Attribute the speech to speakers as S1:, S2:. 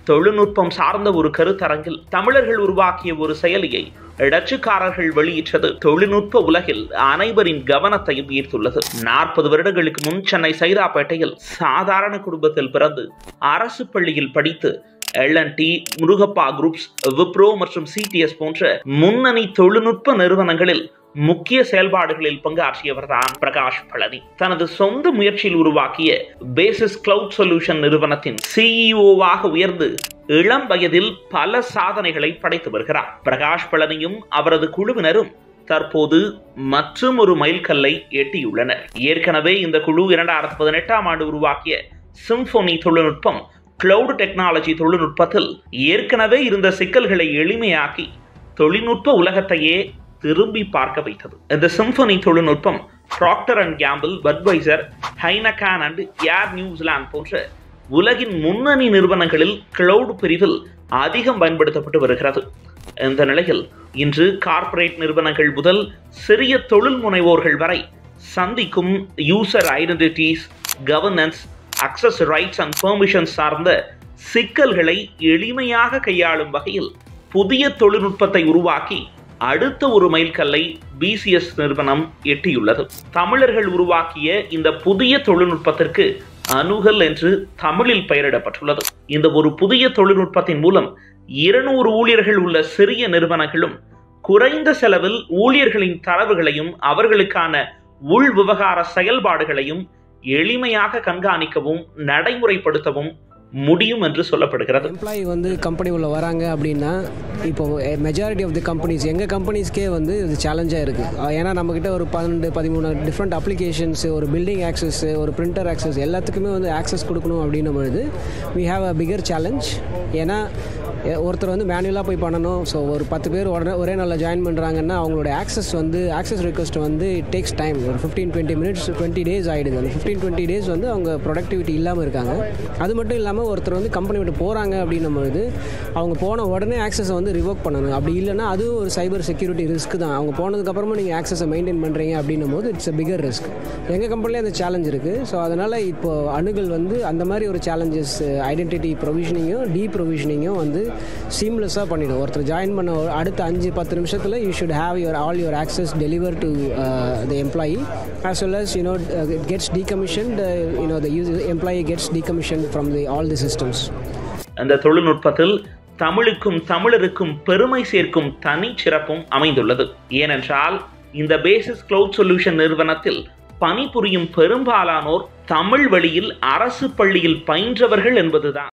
S1: தொழில்நுட்பம் சார்ந்த ஒரு கருத்தரங்கில் தமிழர்கள் உருவாக்கிய ஒரு செயலியை டச்சுக்காரர்கள் வெளியிட்டது தொழில்நுட்ப உலகில் அனைவரின் கவனத்தையும் ஈர்த்துள்ளது நாற்பது வருடங்களுக்கு முன் சென்னை சைதாப்பேட்டையில் சாதாரண குடும்பத்தில் பிறந்து அரசு பள்ளியில் படித்து எல்என்டி முருகப்பா குரூப்ஸ் விப்ரோ மற்றும் சிடிஎஸ் போன்ற முன்னணி தொழில்நுட்ப நிறுவனங்களில் முக்கிய செயல்பாடுகளில் பங்காற்றியவர்தான் பிரகாஷ் பழனி தனது சொந்த முயற்சியில் உருவாக்கிய பேசிஸ் கிளவுட் சொல்யூஷன் நிறுவனத்தின் சிஇஓவாக உயர்ந்து இளம் வயதில் பல சாதனைகளை படைத்து வருகிறார் பிரகாஷ் பழனியும் அவரது குழுவினரும் தற்போது மற்றும் ஒரு மைல்கல்லை எட்டியுள்ளனர் ஏற்கனவே இந்த குழு இரண்டாயிரத்தி பதினெட்டாம் ஆண்டு உருவாக்கிய சிம்போனி தொழில்நுட்பம் கிளவுட் டெக்னாலஜி தொழில்நுட்பத்தில் ஏற்கனவே இருந்த சிக்கல்களை எளிமையாக்கி தொழில்நுட்ப உலகத்தையே திரும்பி பார்க்க வைத்தது இந்த சிம்பனி தொழில்நுட்பம் Procter and Gamble Budweiser Heineken and Air New Zealand போன்ற உலகின் முன்னணி நிறுவனங்களில் கிளவுட் பிரிவில் அதிகம் பயன்படுத்தப்பட்டு வருகிறது இந்த நிலையில் இன்று கார்ப்பரேட் நிறுவனங்கள் முதல் சிறிய தொழில் முனைவோர்கள் வரை சந்திக்கும் user identities governance access rights and permission சார்ந்த சிக்கல்களை எளிமையாக கையாளும் வகையில் புதிய தொழில்நுட்பத்தை உருவாக்கி அடுத்த ஒரு மைல்கல்லை பிசிஎஸ் நிறுவனம் எட்டியுள்ளது தமிழர்கள் உருவாக்கிய இந்த புதிய தொழில்நுட்பத்திற்கு அணுகல் என்று தமிழில் பெயரிடப்பட்டுள்ளது இந்த ஒரு புதிய தொழில்நுட்பத்தின் மூலம் இருநூறு ஊழியர்கள் உள்ள சிறிய நிறுவனங்களும் குறைந்த செலவில் ஊழியர்களின் தரவுகளையும் அவர்களுக்கான உள் விவகார செயல்பாடுகளையும் எளிமையாக கண்காணிக்கவும் நடைமுறைப்படுத்தவும் முடியும் என்று சொல்லப்படுகிறது
S2: எம்ப்ளாயி வந்து கம்பெனி உள்ள வராங்க அப்படின்னா இப்போ மெஜாரிட்டி ஆஃப் தி கம்பெனிஸ் எங்கள் கம்பெனிஸ்க்கே வந்து இது சேலஞ்சாக இருக்குது ஏன்னா நம்மக்கிட்ட ஒரு பன்னெண்டு பதிமூணு டிஃப்ரெண்ட் அப்ளிகேஷன்ஸ் ஒரு பில்டிங் ஆக்சஸ் ஒரு பிரிண்டர் ஆக்சஸ் எல்லாத்துக்குமே வந்து ஆக்சஸ் கொடுக்கணும் அப்படின்னும் பொழுது we have a bigger challenge ஏன்னா எ- ஒருத்தர் வந்து மேனுவலாக போய் பண்ணணும் ஸோ ஒரு பத்து பேர் உடனே ஒரே நாளில் ஜாயின் பண்ணுறாங்கன்னா அவங்களோட ஆக்சஸ் வந்து ஆக்சஸ் ரிக்வஸ்ட் வந்து டேக்ஸ் டைம் ஒரு fifteen twenty minutes twenty days ஆகிடுது அந்த ஃபிஃப்டீன் டுவெண்ட்டி டேஸ் வந்து அவங்க ப்ரொடக்டிவிட்டி இல்லாமல் இருக்காங்க அது மட்டும் இல்லாமல் ஒருத்தர் வந்து கம்பெனி விட்டு போகிறாங்க அப்படின்னும் பொழுது அவங்க போன உடனே ஆக்சஸை வந்து ரிவோக் பண்ணணும் அப்படி இல்லைன்னா அதுவும் ஒரு சைபர் செக்யூரிட்டி ரிஸ்க் தான் அவங்க போனதுக்கப்புறமா நீங்கள் ஆக்சஸை மெயின்டைன் பண்ணுறீங்க அப்படின்னும் போது இட்ஸ் a பிகர் ரிஸ்க் எங்கள் கம்பெனிலே அந்த சேலஞ்ச் இருக்குது ஸோ அதனால் இப்போ அணுகல் வந்து அந்த மாதிரி ஒரு சேலஞ்சஸ் ஐடென்டிட்டி ப்ரொவிஷனிங்கும் டீ ப்ரொவிஷனிங்கும் வந்து சீம்லெஸ்ஸாக பண்ணிடும் ஒருத்தர் ஜாயின் பண்ண ஒரு அடுத்த அஞ்சு பத்து நிமிஷத்தில் you should have your all your access deliver to the employee as well as you know gets decommissioned uh, you know the user employee gets decommissioned from the all the systems
S1: அந்த தொழில்நுட்பத்தில் தமிழுக்கும் தமிழருக்கும் பெருமை சேர்க்கும் தனி சிறப்பும் அமைந்துள்ளது ஏனென்றால் இந்த பேசிஸ் கிளவுட் சொல்யூஷன் நிறுவனத்தில் பணிபுரியும் பெரும்பாலானோர் தமிழ் வழியில் அரசு பள்ளியில் பயின்றவர்கள் என்பதுதான்